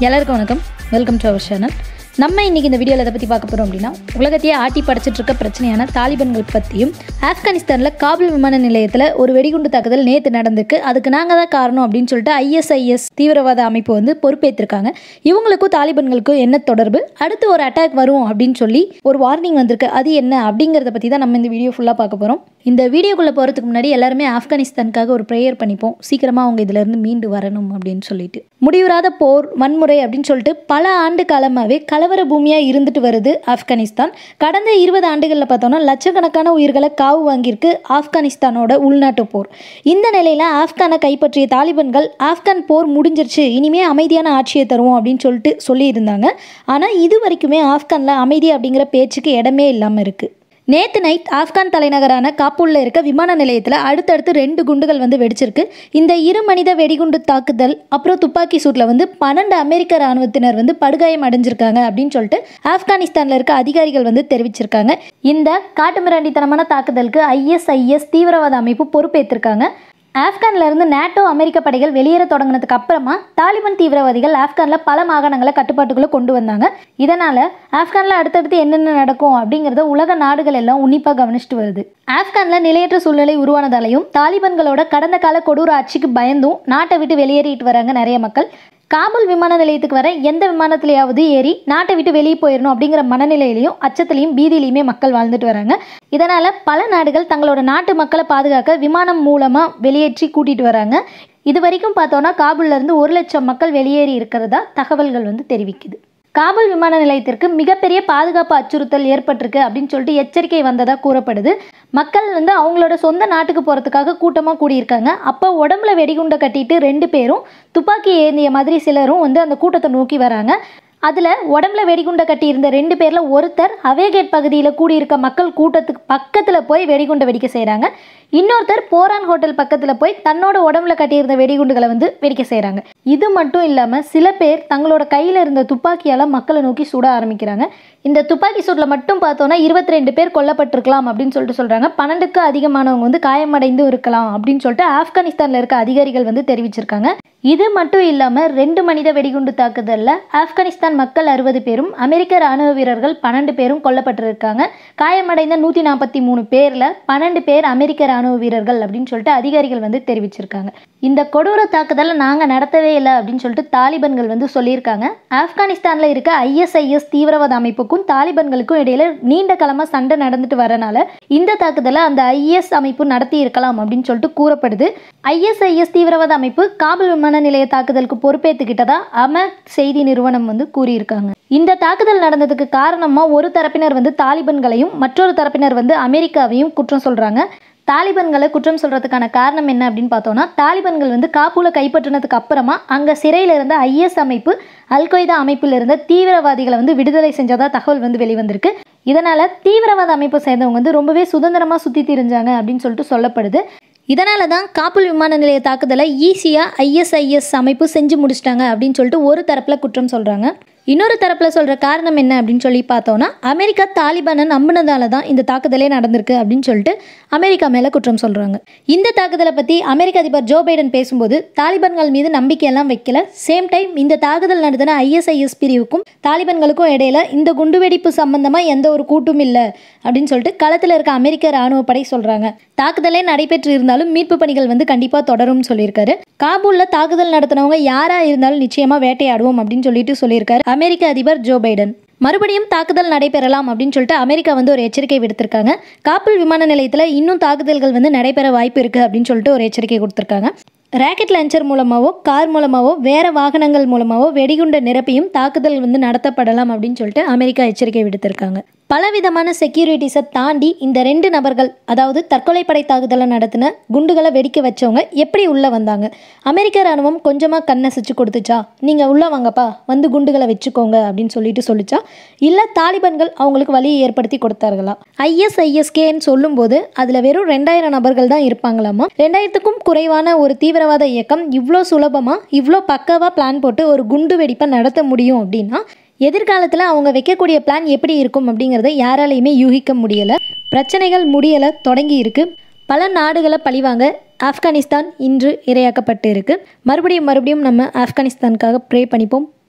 எல்லாருக்கும் வணக்கம் welcome to our channel நம்ம இன்னைக்கு இந்த வீடியோவில் எதை பற்றி பார்க்க போகிறோம் அப்படின்னா உலகத்தையே ஆட்டி படைச்சிட்டு இருக்க பிரச்சனையான தாலிபான்கள் பற்றியும் ஆப்கானிஸ்தானில் காபுல் விமான நிலையத்தில் ஒரு வெடிகுண்டு தாக்குதல் நேற்று நடந்திருக்கு அதுக்கு நாங்கள் தான் காரணம் அப்படின்னு சொல்லிட்டு ஐஎஸ்ஐஎஸ் தீவிரவாத அமைப்பு வந்து பொறுப்பேற்றிருக்காங்க இவங்களுக்கும் தாலிபான்களுக்கும் என்ன தொடர்பு அடுத்து ஒரு அட்டாக் வரும் அப்படின்னு சொல்லி ஒரு வார்னிங் வந்திருக்கு அது என்ன அப்படிங்கிறத பற்றி தான் நம்ம இந்த வீடியோ ஃபுல்லாக பார்க்க போகிறோம் இந்த வீடியோக்குள்ளே போகிறதுக்கு முன்னாடி எல்லாருமே ஆப்கானிஸ்தானுக்காக ஒரு ப்ரேயர் பண்ணிப்போம் சீக்கிரமாக அவங்க இதிலேருந்து மீண்டு வரணும் அப்படின்னு சொல்லிட்டு முடிவுறாத போர் வன்முறை அப்படின்னு சொல்லிட்டு பல ஆண்டு காலமாகவே கலவர பூமியாக இருந்துட்டு வருது ஆப்கானிஸ்தான் கடந்த இருபது ஆண்டுகளில் பார்த்தோம்னா லட்சக்கணக்கான உயிர்களை காவு வாங்கியிருக்கு ஆப்கானிஸ்தானோட உள்நாட்டு போர் இந்த நிலையில் ஆப்கானை கைப்பற்றிய தாலிபான்கள் ஆப்கான் போர் முடிஞ்சிருச்சு இனிமே அமைதியான ஆட்சியை தருவோம் அப்படின்னு சொல்லிட்டு சொல்லியிருந்தாங்க ஆனால் இது வரைக்குமே ஆப்கானில் அமைதி அப்படிங்கிற பேச்சுக்கு இடமே இல்லாமல் இருக்குது நேத்து நைட் ஆப்கான் தலைநகரான காப்பூலில் இருக்க விமான நிலையத்தில் அடுத்தடுத்து ரெண்டு குண்டுகள் வந்து வெடிச்சிருக்கு இந்த இரு மனித வெடிகுண்டு தாக்குதல் அப்புறம் துப்பாக்கி சூட்டில் வந்து பன்னெண்டு அமெரிக்க ராணுவத்தினர் வந்து படுகாயம் அடைஞ்சிருக்காங்க அப்படின்னு சொல்லிட்டு ஆப்கானிஸ்தானில் இருக்க அதிகாரிகள் வந்து தெரிவிச்சிருக்காங்க இந்த காட்டுமிராண்டித்தனமான தாக்குதலுக்கு ஐஎஸ்ஐஎஸ் தீவிரவாத அமைப்பு பொறுப்பேற்றிருக்காங்க ஆப்கான்ல இருந்து நேட்டோ அமெரிக்க படைகள் வெளியேற தொடங்கினதுக்கு அப்புறமா தாலிபான் தீவிரவாதிகள் ஆப்கான்ல பல மாகாணங்களை கட்டுப்பாட்டுக்குள்ள கொண்டு வந்தாங்க இதனால ஆப்கான்ல அடுத்தடுத்து என்னென்ன நடக்கும் அப்படிங்கறத உலக நாடுகள் எல்லாம் உன்னிப்பா கவனிச்சுட்டு வருது ஆப்கான்ல நிலையற்ற சூழ்நிலை உருவானதாலையும் தாலிபான்களோட கடந்த கால கொடூர ஆட்சிக்கு பயந்தும் நாட்டை விட்டு வெளியேறிட்டு வராங்க நிறைய மக்கள் காபூல் விமான நிலையத்துக்கு வர எந்த விமானத்திலேயாவது ஏறி நாட்டை விட்டு வெளியே போயிடணும் அப்படிங்கிற மனநிலையிலையும் அச்சத்திலையும் பீதியிலையுமே மக்கள் வாழ்ந்துட்டு வராங்க இதனால பல நாடுகள் தங்களோட நாட்டு மக்களை பாதுகாக்க விமானம் மூலமா வெளியேற்றி கூட்டிட்டு வராங்க இது வரைக்கும் பார்த்தோன்னா காபூல்ல இருந்து ஒரு லட்சம் மக்கள் வெளியேறி இருக்கிறதா தகவல்கள் வந்து தெரிவிக்குது காபூல் விமான நிலையத்திற்கு மிகப்பெரிய பாதுகாப்பு அச்சுறுத்தல் ஏற்பட்டிருக்கு அப்படின்னு சொல்லிட்டு எச்சரிக்கை வந்ததாக கூறப்படுது மக்கள் வந்து அவங்களோட சொந்த நாட்டுக்கு போகிறதுக்காக கூட்டமாக கூடியிருக்காங்க அப்போ உடம்புல வெடிகுண்டை கட்டிட்டு ரெண்டு பேரும் துப்பாக்கி ஏந்திய மாதிரி சிலரும் வந்து அந்த கூட்டத்தை நோக்கி வராங்க அதில் உடம்புல வெடிகுண்டை கட்டியிருந்த ரெண்டு பேரில் ஒருத்தர் அவேகேட் பகுதியில் கூடியிருக்க மக்கள் கூட்டத்துக்கு பக்கத்தில் போய் வெடிகுண்டை வெடிக்க செய்கிறாங்க இன்னொருத்தர் போரான் ஹோட்டல் பக்கத்தில் போய் தன்னோட உடம்புல கட்டியிருந்த வெடிகுண்டுகளை வந்து வெடிக்க செய்கிறாங்க இது மட்டும் இல்லாமல் சில பேர் தங்களோட கையில் இருந்த துப்பாக்கியால் மக்களை நோக்கி சுட ஆரம்பிக்கிறாங்க இந்த துப்பாக்கி சூட்டில் மட்டும் பார்த்தோன்னா இருபத்தி ரெண்டு பேர் கொல்லப்பட்டிருக்கலாம் அப்படின்னு சொல்லிட்டு சொல்கிறாங்க பன்னெண்டுக்கு அதிகமானவங்க வந்து காயமடைந்து இருக்கலாம் அப்படின்னு சொல்லிட்டு ஆப்கானிஸ்தானில் இருக்க அதிகாரிகள் வந்து தெரிவிச்சிருக்காங்க இது மட்டும் இல்லாமல் ரெண்டு மனித வெடிகுண்டு தாக்குதலில் ஆப்கானிஸ்தான் மக்கள் அறுபது பேரும் அமெரிக்க ராணுவ வீரர்கள் பன்னெண்டு பேரும் கொல்லப்பட்டிருக்காங்க காயமடைந்த நூற்றி நாற்பத்தி மூணு பேரில் பன்னெண்டு பேர் அமெரிக்க ராணுவ வீரர்கள் அப்படின்னு சொல்லிட்டு அதிகாரிகள் வந்து தெரிவிச்சிருக்காங்க இந்த கொடூர தாக்குதலை நாங்கள் நடத்தவே இல்லை அப்படின்னு சொல்லிட்டு தாலிபான்கள் வந்து சொல்லியிருக்காங்க ஆப்கானிஸ்தானில் இருக்க ஐஎஸ்ஐஎஸ் தீவிரவாத அமைப்புக்கும் தாலிபான்களுக்கும் இடையில நீண்ட காலமாக சண்டை நடந்துட்டு வரனால இந்த தாக்குதலை அந்த ஐஎஸ் அமைப்பு நடத்தி இருக்கலாம் அப்படின்னு சொல்லிட்டு கூறப்படுது ஐஎஸ்ஐஎஸ் தீவிரவாத அமைப்பு காபூல் விமான நிலைய தாக்குதலுக்கு பொறுப்பேற்றுக்கிட்டதா அமக் செய்தி நிறுவனம் வந்து கூறியிருக்காங்க இந்த தாக்குதல் நடந்ததுக்கு காரணமா ஒரு தரப்பினர் வந்து தாலிபான்களையும் மற்றொரு தரப்பினர் வந்து அமெரிக்காவையும் குற்றம் சொல்றாங்க தாலிபான்களை குற்றம் சொல்றதுக்கான காரணம் என்ன அப்படின்னு பார்த்தோம்னா தாலிபான்கள் வந்து காப்பூலை கைப்பற்றினதுக்கு அப்புறமா அங்க சிறையில் இருந்த ஐஎஸ் அமைப்பு அல்கொய்தா அமைப்பில் இருந்த தீவிரவாதிகளை வந்து விடுதலை செஞ்சதா தகவல் வந்து வெளிவந்திருக்கு இதனால தீவிரவாத அமைப்பை சேர்ந்தவங்க வந்து ரொம்பவே சுதந்திரமா சுத்தி திரிஞ்சாங்க அப்படின்னு சொல்லிட்டு சொல்லப்படுது இதனால தான் காபூல் விமான நிலைய தாக்குதலை ஈஸியாக ஐஎஸ்ஐஎஸ் அமைப்பு செஞ்சு முடிச்சிட்டாங்க அப்படின்னு சொல்லிட்டு ஒரு தரப்பில் குற்றம் சொல்கிறாங்க இன்னொரு தரப்பில் சொல்கிற காரணம் என்ன அப்படின்னு சொல்லி பார்த்தோன்னா அமெரிக்கா தாலிபானை நம்பினதால தான் இந்த தாக்குதலே நடந்திருக்கு அப்படின்னு சொல்லிட்டு அமெரிக்கா மேலே குற்றம் சொல்கிறாங்க இந்த தாக்குதலை பற்றி அமெரிக்க அதிபர் ஜோ பைடன் பேசும்போது தாலிபான்கள் மீது நம்பிக்கையெல்லாம் வைக்கல சேம் டைம் இந்த தாக்குதல் நடத்தின ஐஎஸ்ஐஎஸ் பிரிவுக்கும் தாலிபான்களுக்கும் இடையில இந்த குண்டுவெடிப்பு சம்பந்தமாக எந்த ஒரு கூட்டும் இல்லை அப்படின்னு சொல்லிட்டு களத்தில் இருக்க அமெரிக்க ராணுவ படை சொல்கிறாங்க தாக்குதலே நடைபெற்று இருந்தாலும் மீட்பு பணிகள் வந்து கண்டிப்பாக தொடரும்னு சொல்லியிருக்காரு காபூலில் தாக்குதல் நடத்தினவங்க யாராக இருந்தாலும் நிச்சயமாக வேட்டையாடுவோம் அப்படின்னு சொல்லிட்டு சொல்லியிருக்காரு அமெரிக்க அதிபர் ஜோ பைடன் மறுபடியும் தாக்குதல் நடைபெறலாம் அப்படின்னு சொல்லிட்டு அமெரிக்கா வந்து ஒரு எச்சரிக்கை விடுத்திருக்காங்க காப்பல் விமான நிலையத்தில் இன்னும் தாக்குதல்கள் வந்து நடைபெற வாய்ப்பு இருக்குது அப்படின்னு சொல்லிட்டு ஒரு எச்சரிக்கை கொடுத்துருக்காங்க ராக்கெட் லான்ச்சர் மூலமாவோ கார் மூலமாவோ வேற வாகனங்கள் மூலமாவோ வெடிகுண்டை நிரப்பியும் தாக்குதல் வந்து நடத்தப்படலாம் அப்படின்னு சொல்லிட்டு அமெரிக்கா எச்சரிக்கை விடுத்திருக்காங்க பலவிதமான செக்யூரிட்டிஸை தாண்டி இந்த ரெண்டு நபர்கள் அதாவது தற்கொலை படை தாக்குதலை நடத்தின குண்டுகளை வெடிக்க வச்சவங்க எப்படி உள்ளே வந்தாங்க அமெரிக்க ராணுவம் கொஞ்சமாக கண்ணசிச்சு கொடுத்துச்சா நீங்கள் உள்ளே வாங்கப்பா வந்து குண்டுகளை வச்சுக்கோங்க அப்படின்னு சொல்லிட்டு சொல்லிச்சா இல்லை தாலிபான்கள் அவங்களுக்கு வழியை ஏற்படுத்தி கொடுத்தார்களா ஐஎஸ்ஐஎஸ்கேன்னு சொல்லும்போது அதில் வெறும் ரெண்டாயிரம் நபர்கள் தான் இருப்பாங்களாமா ரெண்டாயிரத்துக்கும் குறைவான ஒரு தீவிரவாத இயக்கம் இவ்வளோ சுலபமாக இவ்வளோ பக்காவாக பிளான் போட்டு ஒரு குண்டு வெடிப்பை நடத்த முடியும் அப்படின்னா எதிர்காலத்தில் அவங்க வைக்கக்கூடிய பிளான் எப்படி இருக்கும் அப்படிங்கிறத யாராலையுமே யூகிக்க முடியலை பிரச்சனைகள் முடியலை தொடங்கி இருக்கு பல நாடுகளை பழிவாங்க ஆப்கானிஸ்தான் இன்று இரையாக்கப்பட்டு இருக்கு மறுபடியும் மறுபடியும் நம்ம ஆப்கானிஸ்தானுக்காக ப்ரே பண்ணிப்போம்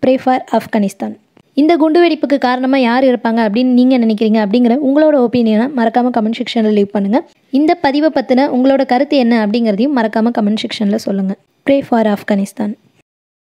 ப்ரே ஃபார் ஆப்கானிஸ்தான் இந்த குண்டுவெடிப்புக்கு காரணமாக யார் இருப்பாங்க அப்படின்னு நீங்கள் நினைக்கிறீங்க அப்படிங்கிற உங்களோட ஒப்பீனியனை மறக்காமல் கமெண்ட் செக்ஷனில் லீவ் பண்ணுங்கள் இந்த பதிவை பற்றின உங்களோட கருத்து என்ன அப்படிங்கிறதையும் மறக்காமல் கமெண்ட் செக்ஷனில் சொல்லுங்கள் ப்ரே ஃபார் ஆப்கானிஸ்தான்